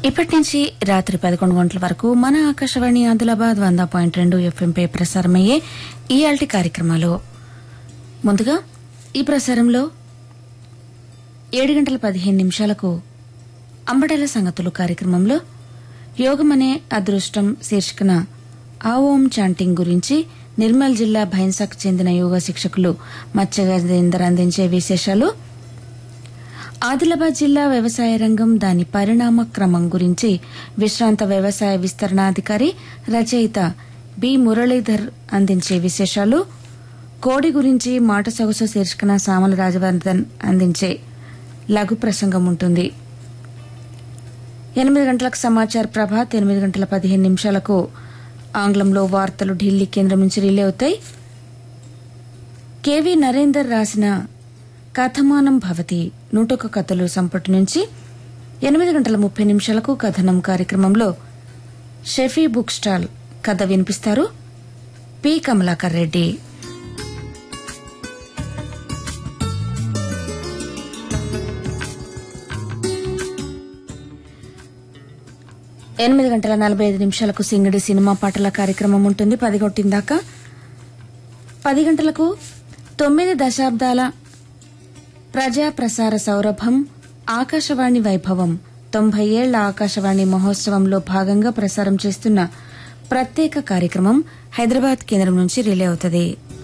ఇప్పటి నుంచి రాత్రి పదకొండు గంటల వరకు మన ఆకాశవాణి ఆదిలాబాద్ వంద పాయింట్ రెండు ఎఫ్ఎంపై ప్రసారమయ్యే ఈఆల్టీ కార్యక్రమాలు ముందుగా ఈ ప్రసారంలో ఏడు గంటల పదిహేను నిమిషాలకు అంబడల సంగతులు కార్యక్రమంలో యోగమనే అదృష్టం శీర్షికన ఆ ఓం చాంటింగ్ గురించి నిర్మల్ జిల్లా భైన్సాకు చెందిన యోగా శిక్షకులు మత్స్యగజేందర్ అందించే విశేషాలు ఆదిలాబాద్ జిల్లా వ్యవసాయ రంగం దాని పరిణామ క్రమం గురించి విశ్రాంత వ్యవసాయ విస్తరణాధికారి రచయిత బి మురళీధర్ అందించే విశేషాలు కోడి గురించి మాట సొగసు శీర్షికన సామల రాజవర్ధన్ అందించే లఘు ప్రసంగం ఉంటుంది ఎనిమిది గంటలకు సమాచార ప్రభాత్ ఎనిమిది గంటల పదిహేను నిమిషాలకు ఆంగ్లంలో వార్తలు ఢిల్లీ కేంద్రం నుంచి రిలే అవుతాయి కెవి నరేందర్ రాసిన కథమానం భవతి నూటొక కథలు సంపుటి నుంచి ఎనిమిది గంటల ముప్పై నిమిషాలకు కథనం కార్యక్రమంలో షెఫీ బుక్ స్టాల్ కథ వినిపిస్తారు పి కమలాకర్ రెడ్డి ఎనిమిది గంటల నలభై ఐదు నిమిషాలకు సింగడి సినిమా పాటల కార్యక్రమం ఉంటుంది పది కొట్టిందాకా పది గంటలకు తొమ్మిది దశాబ్దాల ప్రజా ప్రసార సౌరభం ఆకాశవాణి వైభవం తొంభై ఏళ్ల ఆకాశవాణి మహోత్సవంలో భాగంగా ప్రసారం చేస్తున్న ప్రత్యేక కార్యక్రమం హైదరాబాద్ కేంద్రం నుంచి రిలే అవుతుంది